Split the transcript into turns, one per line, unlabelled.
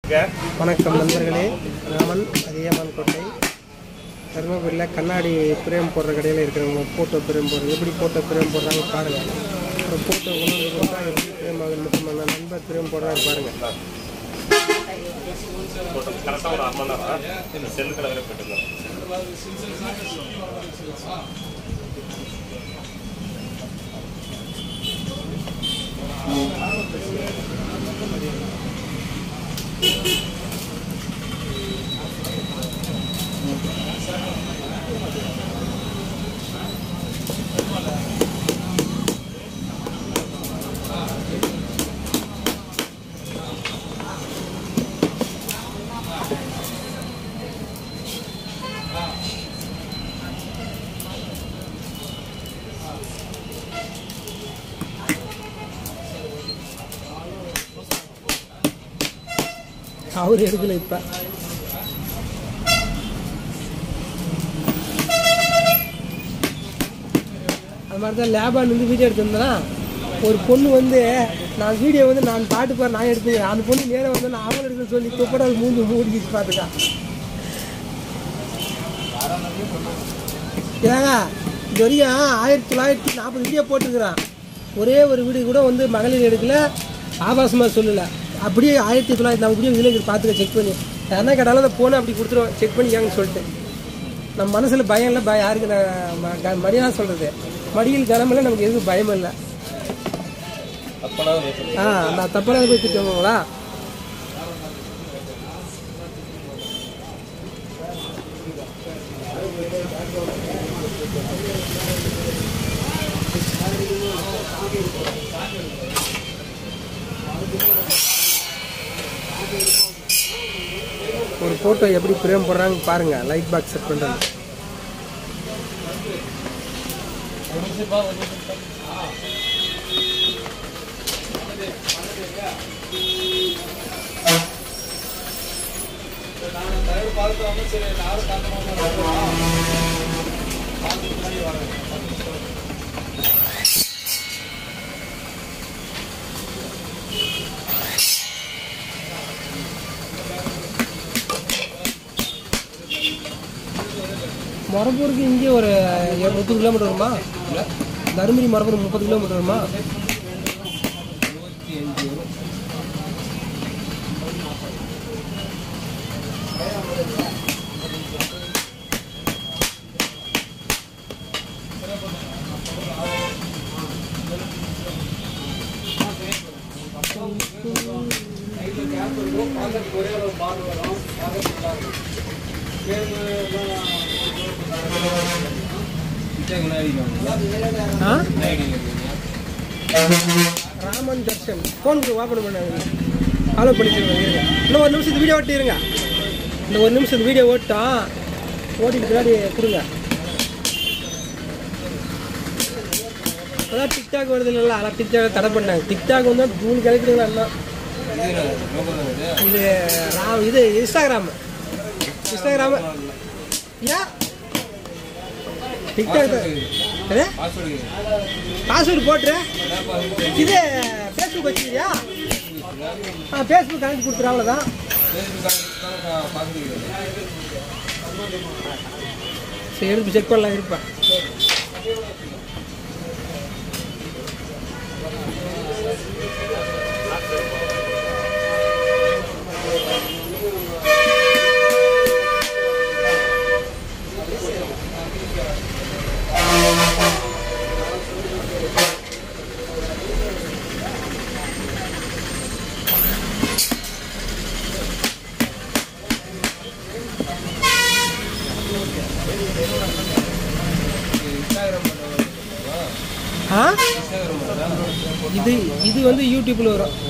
வணக்கம் நண்பர்களே ராமன் அதியமான் கோட்டை தருமபுரியில் கண்ணாடி பிரேம் போடுற கடையில் இருக்கிறவங்க ஃபோட்டோ பிரேம் போடுறது எப்படி ஃபோட்டோ பிரேம் போடுறாங்க பாருங்கள் ஒரு ஃபோட்டோ கொண்டு வந்து கொடுத்தா எப்படி பிரேம் ஆகுது மட்டும் இல்லை நண்பர் பிரேம் போடுறாரு பாருங்கள்
கரெக்டாக ஒரு அரை மணி நேரம் இந்த செல்லு கடை வரை போயிட்டு இருந்தோம்
அவர் எடுக்கல இப்போ அது மாதிரி தான் லேபான் வந்து வீடியோ எடுத்திருந்தேன்னா ஒரு பொண்ணு வந்து நான் வீடியோ வந்து நான் பாட்டு பாரு நான் எடுத்துக்கிறேன் அந்த பொண்ணு நேரம் வந்து நான் அவங்கள எடுக்க சொல்லி துப்பட மூஞ்சி மூடிக்கிச்சு பார்த்துக்கா ஏங்க இது வரைக்கும் ஆயிரத்தி தொள்ளாயிரத்தி நாற்பது வீடியோ போட்டுருக்குறான் ஒரே ஒரு வீடியோ கூட வந்து மகளிர் எடுக்கல ஆபாசமாக சொல்லலை அப்படியே ஆயிரத்தி தொள்ளாயிரத்தி நாற்பது வீடியோ இதில் இருக்குது பார்த்துக்க செக் பண்ணி யாருன்னா கேட்டாலும் அந்த ஃபோனை அப்படி கொடுத்துருவோம் செக் பண்ணிக்காங்கன்னு சொல்லிட்டு நம்ம மனசில் பயம் இல்லை பயம் யாருக்கு நான் ம- க- மடியாக சொல்கிறது மடியில் கனமில்ல நமக்கு எதுவும் பயம் இல்லை
அப்பனா ஒரு
ஆ நான் தப்பான போய் திட்டுவாங்களா ஒரு ஃபோட்டோ எப்படி பிரேம் போடுறாங்க பாருங்க லைட் பாக்ஸ் செட் பண்ணுறது மரப்பூருக்கு இங்கே ஒரு எ- முப்பது கிலோமீட்டர் வருமா தருமபுரி மரப்பூர் முப்பது கிலோமீட்டர் வருமா ஆ ராமன் தர்ஷன் ஃபோனுக்கு ஓப்பன் பண்ணாங்க ஃபாலோ பண்ணிச்சிருங்க இருங்க இன்னும் ஒரு நிமிஷம் இந்த வீடியோ ஓட்டி இருங்க இந்த ஒரு நிமிஷம் இந்த வீடியோ ஓட்டோம் ஓட்டிட்டு பின்னாடி கொடுங்க அதான் டிக்டாக் வருது இல்லைல்ல அதான் டிக்டாக் தடை பண்ணாங்க டிக்டாக் வந்து மூணு கிடைக்குதுங்களா எல்லாம் இது ராம் இது இன்ஸ்டாகிராம் இன்ஸ்டாகிராம் ஏன் டிக்டாக் தான் எது பாஸ்வேர்டு போட்டுரு இது ஃபேஸ்புக் வச்சுக்கிறியா ஆ ஃபேஸ்புக் கனெக்ட் கொடுத்துரு அவ்வளோதான் சரி எடுத்து செக் பண்ணலாம் இருப்பேன் ஆ இது இது வந்து யூடியூப்பில் வரும்